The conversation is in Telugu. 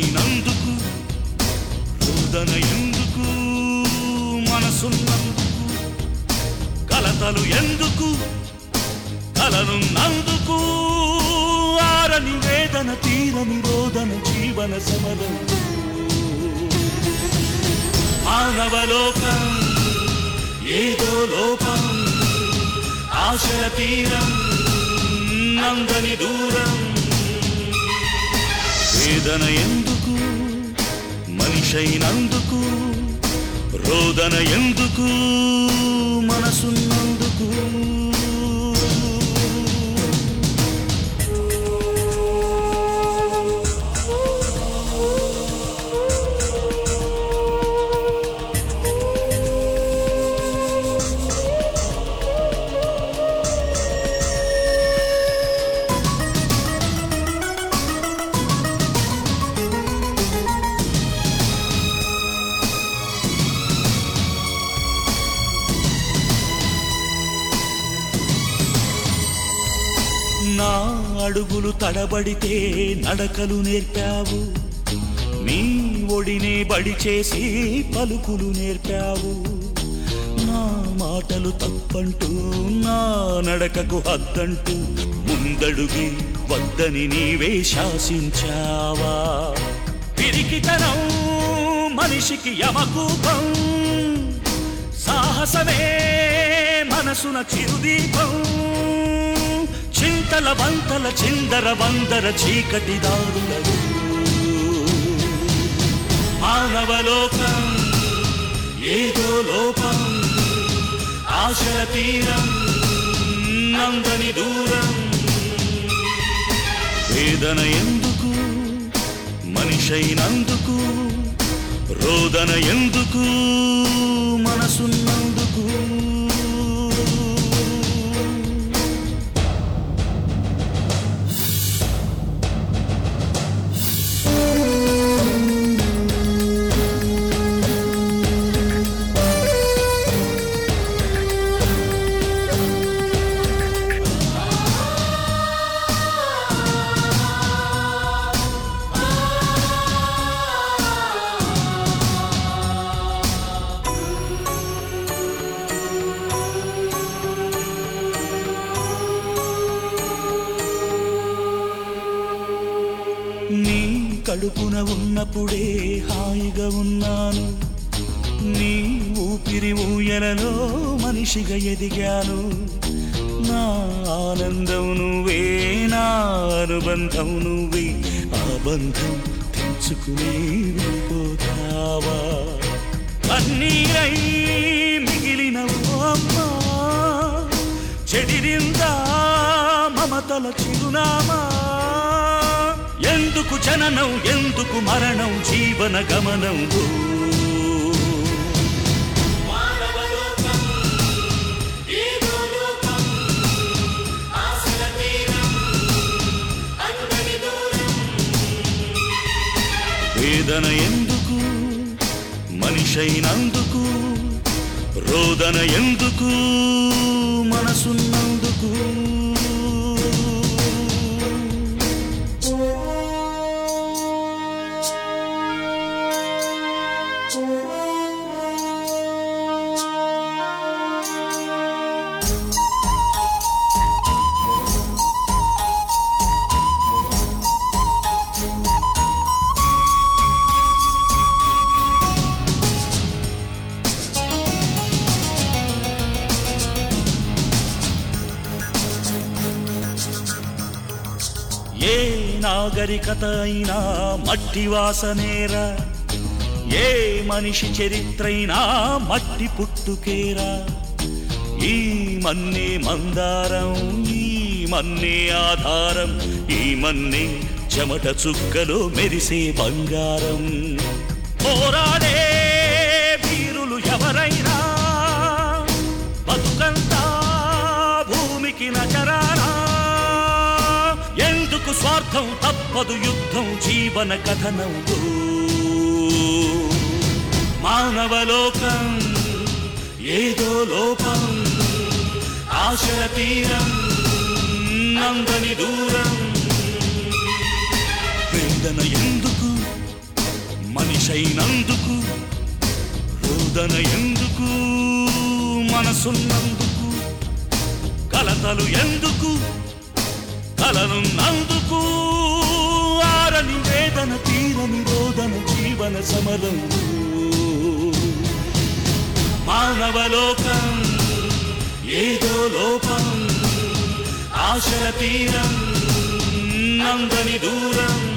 మనిషైనందుకు రోదన ఎందుకు మనసున్నందుకు కలతలు ఎందుకు కలనున్నందుకు ఆరని వేదన తీరని రోదన జీవన సమరం మానవలోకం ఏదో లోపం ఆశల తీరం నందని దూరం వేదన ఎందుకు మనిషైనందుకు రోదన ఎందుకు మనసున్నందుకు నా అడుగులు తడబడితే నడకలు నేర్పావు నీ ఒడినే బడి చేసి పలుకులు నేర్పావు నా మాటలు తప్పంటూ నా నడకకు హద్దంటూ ముందడుగి వద్దని నీవే శాసించావా పిరికితనం మనిషికి యమకూపం సాహసమే మనసున చిరుదీపం చింతల వంతల చిందర వందర చీకటి దారులలో మానవలోకం ఏదో లోపం ఆశల తీరం నందని దూరం వేదన ఎందుకు మనిషైనందుకు రోదన ఎందుకు మనసున్నందుకు నీ కడుపున ఉన్నప్పుడే హాయిగా ఉన్నాను నీ ఊపిరి ఊయలలో మనిషిగా ఎదిగాను నా ఆనందం నువ్వే నా అనుబంధం నువ్వే ఆ బంధం తెంచుకుని వెళ్ళిపోతావా కన్నీరై మిగిలిన ఓ అమ్మా చెడిరిందా మమతల చిరునామా ఎందుకు జననం ఎందుకు మరణం జీవన గమనం ఓ. వేదన ఎందుకు మనిషైనందుకు రోదన ఎందుకు మనసున్నందుకు ఏ నాగరికత అయినా మట్టి వాసనేరా ఏ మనిషి చరిత్రైనా మట్టి పుట్టుకేరా ఈ మన్నే మందారం ఈ మన్నే ఆధారం ఈ మన్నే చెమట చుక్కలో మెరిసే బంగారం పోరాడే వీరులు ఎవరైనా బతుకంతా భూమికి నచరానా ఎందుకు స్వార్థం తప్పదు యుద్ధం జీవన కథనం మానవలోకం ఏదో లోపం ఆశల తీరం నందని దూరం వేదన ఎందుకు మనిషైనందుకు రోదన ఎందుకు మనసున్నందుకు కలతలు ఎందుకు కలనున్నందుకు ఆరని వేదన తీరని రోదన జీవన సమరం మానవలోకం ఏదో లోపం ఆశల తీరం నందని దూరం